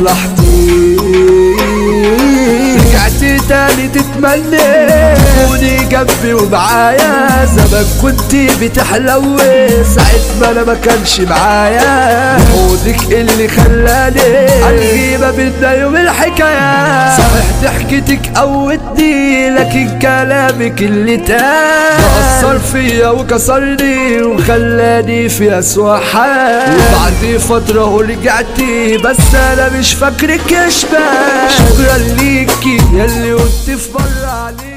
مصلحتي رجعت تاني تتمنى تكوني جنبي ومعايا زمان كنت بتحلوي ساعة ما انا ما كانش معايا وجودك اللي خلاني الغيبة بينا يوم الحكاية صحيح ضحكتك قوتني لكن كلامك اللي تاه أثر فيا وكسرني وخلاني في أسوأ حال وبعد فترة ورجعتي بس أنا مش فاكرك يا شباب شكرا ليكي ياللي قلت في مرة عليك